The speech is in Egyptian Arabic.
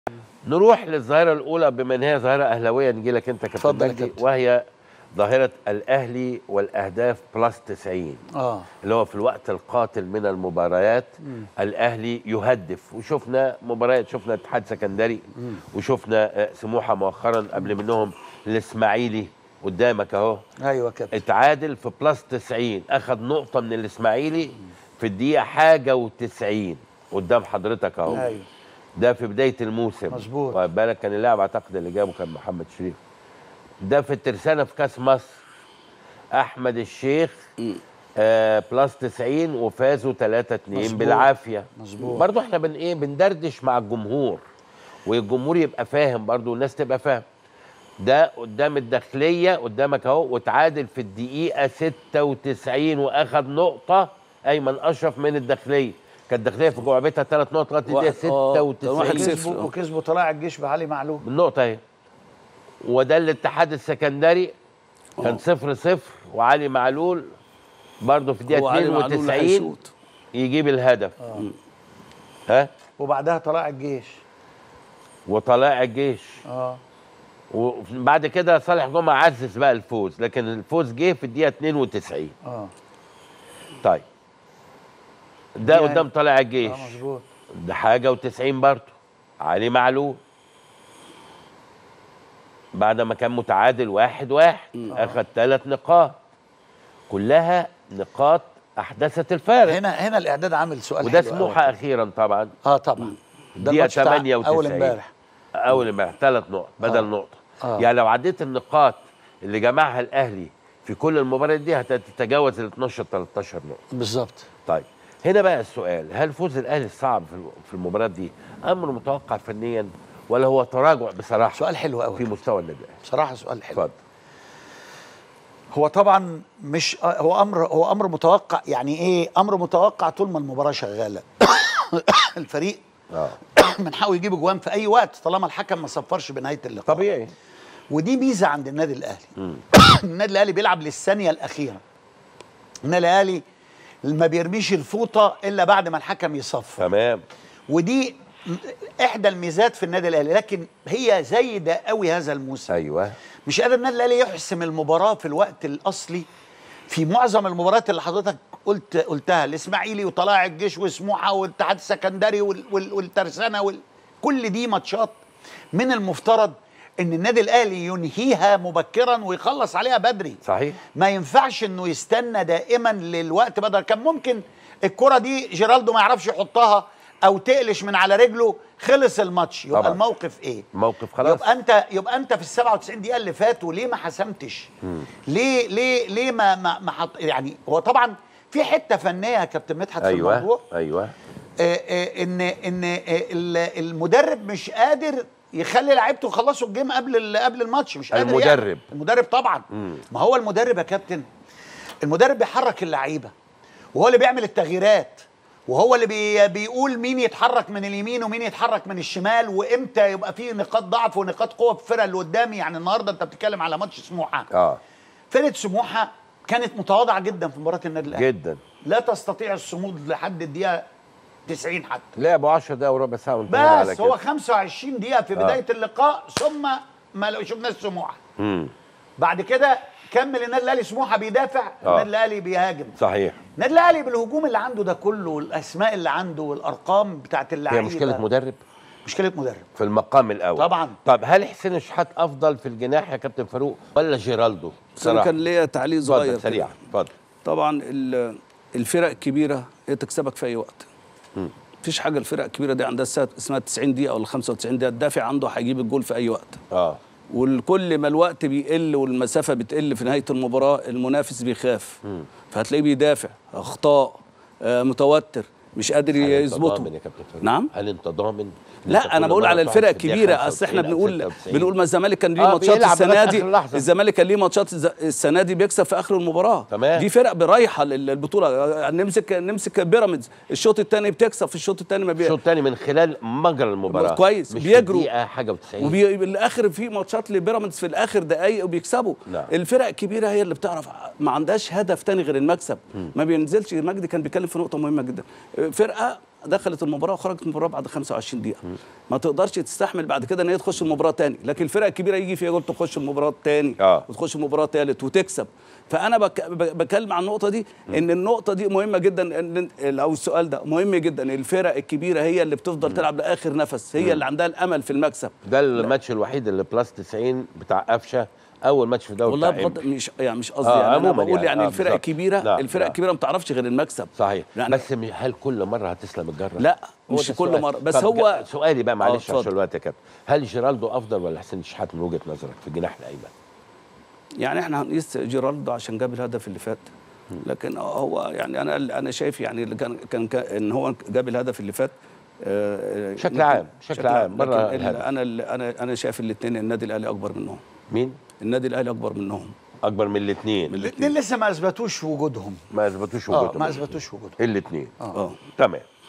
نروح للظاهره الاولى بما ان هي ظاهره اهلاويه نجي لك انت كابتن اتفضل يا مجدي كابتن. وهي ظاهره الاهلي والاهداف بلس 90 اه اللي هو في الوقت القاتل من المباريات الاهلي يهدف وشفنا مباريات شفنا اتحاد سكندري وشفنا آه، سموحه مؤخرا قبل منهم الاسماعيلي قدامك اهو ايوه كابتن اتعادل في بلس 90 اخذ نقطه من الاسماعيلي في الدقيقه حاجه و90 قدام حضرتك اهو ايوه ده في بدايه الموسم مظبوط. واخد بالك كان اللاعب اعتقد اللي جابه كان محمد شريف ده في الترسانه في كاس مصر احمد الشيخ آه بلس 90 وفازوا 3 2 مظبوط. بالعافيه مظبوط. برضو احنا بن ايه بندردش مع الجمهور والجمهور يبقى فاهم برضو والناس تبقى فاهم ده قدام الداخليه قدامك اهو وتعادل في الدقيقه 96 واخد نقطه ايمن اشرف من الداخليه كانت الداخليه في جعبتها ثلاث نقط لغايه الدقيقه واحد- آه، كان واحد 96 صفر. وكسبوا وكسبوا طلائع الجيش بعلي معلوم بالنقطة اهي وده الاتحاد السكندري كان آه. صفر صفر وعلي معلول برضه في هو الدقيقة علي معلول اللي 92 هيشوط. يجيب الهدف ها وبعدها طلائع الجيش وطلائع الجيش اه وبعد كده صالح جمعة عزز بقى الفوز لكن الفوز جه في الدقيقة 92 اه طيب ده يعني- قدام طلائع الجيش اه مظبوط ده حاجة و90 برضه علي معلول بعد ما كان متعادل واحد واحد أخذ ثلاث نقاط كلها نقاط أحدثت الفارق هنا هنا الاعداد عامل سؤال وده حلو أوي. سموحة أخيرا طبعا اه طبعا ده دقيقة الماتش بتاع 98 اول امبارح أول امبارح ثلاث نقط بدل آه. نقطة آه. يعني لو عديت النقاط اللي جمعها الأهلي في كل المباريات دي هتتجاوز ال 12 13 نقطة بالظبط طيب هنا بقى السؤال هل فوز الاهلي الصعب في الم- في المباراه دي امر متوقع فنيا ولا هو تراجع بصراحه سؤال حلو قوي في مستوى النادي الاهلي بصراحه سؤال حلو اتفضل هو طبعا مش آه، هو امر هو امر متوقع يعني ايه امر متوقع طول ما المباراه شغاله الفريق اه من حقه يجيب اجوان في اي وقت طالما الحكم ما صفرش بنهايه اللقاء طبيعي ودي ميزه عند النادي الاهلي النادي الاهلي بيلعب للثانيه الاخيره النادي الاهلي ما بيرميش الفوطه الا بعد ما الحكم يصفر تمام ودي م- احدى الميزات في النادي الاهلي لكن هي زايده قوي هذا الموسم ايوه مش قادر النادي الاهلي يحسم المباراه في الوقت الاصلي في معظم المباريات اللي حضرتك قلت قلتها الاسماعيلي وطلائع الجيش وسموحه والاتحاد السكندري وال- وال- والترسانه وال... كل دي ماتشات من المفترض ان النادي الاهلي ينهيها مبكرا ويخلص عليها بدري صحيح ما ينفعش انه يستنى دائما للوقت بدل كان ممكن الكره دي جيرالدو ما يعرفش يحطها او تقلش من على رجله خلص الماتش يبقى طبعا. الموقف ايه موقف خلاص يبقى انت يبقى انت في ال 97 دقيقه اللي فاتوا ليه ما حسمتش ليه ليه ليه ما ما, ما حط يعني هو طبعا في حته فنيه يا كابتن مدحت في ايوه الموضوع ايوه آه، آه، ان ان آه، ال- المدرب مش قادر يخلي لعيبته يخلصوا الجيم قبل ال- قبل الماتش مش قادر المدرب. يعني. المدرب طبعا ما هو المدرب يا كابتن المدرب بيحرك اللعيبه وهو اللي بيعمل التغييرات وهو اللي بي بيقول مين يتحرك من اليمين ومين يتحرك من الشمال وامتى يبقى فيه نقاط ضعف ونقاط قوه في الفرقه اللي قدامي يعني النهارده انت بتتكلم على ماتش سموحه اه فرقه سموحه كانت متواضعه جدا في مباراه النادي الاهلي جدا لا تستطيع الصمود لحد الدقيقه 90 حتى لعبوا 10 دقايق وربع ساعه وانتهينا على بس هو كده 25 دقيقة في بداية اللقاء ثم ما لو شفناش سموحة امم بعد كده كمل النادي الاهلي سموحة بيدافع النادي الاهلي بيهاجم صحيح النادي الاهلي بالهجوم اللي عنده ده كله والاسماء اللي عنده والارقام بتاعت هي اللعيبه مشكله مدرب مشكله مدرب في المقام الاول طبعا. طب هل حسين الشحات افضل في الجناح يا كابتن فاروق ولا جيرالدو بس انا كان ليا تعليق صغير اتفضل كده. سريع اتفضل طبعا ال- الفرق الكبيره هي تكسبك في اي وقت مفيش حاجه الفرق الكبيره دي عندها ساعة اسمها 90 دقيقه ولا 95 دقيقه الدافع عنده هيجيب الجول في اي وقت اه والكل ما الوقت بيقل والمسافه بتقل في نهايه المباراه المنافس بيخاف فهتلاقيه بيدافع اخطاء آه متوتر مش قادر هل انت يظبطه ضامن يا كابتن فاروق؟ نعم هل انت ضامن لا انا بقول على الفرق الكبيره اصل احنا بنقول بنقول ما الزمالك كان ليه آه، ماتشات بيلعب السنه لغاية دي آخر لحظة. الزمالك كان ليه ماتشات الز- السنه دي بيكسب في اخر المباراه تمام. دي فرق برايحه لل- البطوله نمسك نمسك بيراميدز الشوط الثاني بتكسب في الشوط الثاني ما بي... الشوط الثاني من خلال مجرى المباراه كويس، مش بيجروا. في دقيقه حاجه و90 وفي الاخر في ماتشات لبيراميدز في الاخر دقايق وبيكسبوا نعم. الفرق الكبيره هي اللي بتعرف ما عندهاش هدف تاني غير المكسب ما بينزلش مجدي كان بيتكلم في نقطه مهمه جدا فرقه دخلت المباراه وخرجت من المباراه بعد 25 دقيقه ما تقدرش تستحمل بعد كده ان هي تخش المباراه تاني لكن الفرق الكبيره يجي فيها جول تخش المباراه تاني آه. وتخش المباراه تالت وتكسب فانا بك ب- بكلم عن النقطه دي ان النقطه دي مهمه جدا ان او السؤال ده مهم جدا الفرق الكبيره هي اللي بتفضل تلعب لاخر نفس هي اللي عندها الامل في المكسب ده الماتش الوحيد اللي بلس 90 بتاع قفشه اول ماتش في دوري والله بتاع بغض مش يعني مش قصدي آه، يعني انا عموماً بقول يعني، يعني آه، الفرق بالظبط. الكبيره نعم، الفرق نعم. الكبيره ما بتعرفش غير المكسب صحيح يعني بس م- هل كل مره هتسلم الجره؟ لا هو مش ده كل السؤال. مره بس طب هو ج- سؤالي بقى معلش اتفضل. عشان الوقت يا كابتن هل جيرالدو افضل ولا حسين الشحات من وجهه نظرك في الجناح الايمن؟ يعني احنا هنقيس جيرالدو عشان جاب الهدف اللي فات لكن هو يعني انا انا شايف يعني اللي كان كان كان- ان هو جاب الهدف اللي فات آه، بشكل ممكن- عام- بشكل عام، بره لكن ال- الهدف. انا ال- انا انا شايف الاثنين النادي الاهلي اكبر منهم مين؟ النادي الاهلي اكبر منهم اكبر من الاثنين الاثنين لسه ما اثبتوش وجودهم ما اثبتوش اه وجودهم ما اثبتوش وجودهم الاثنين اه تمام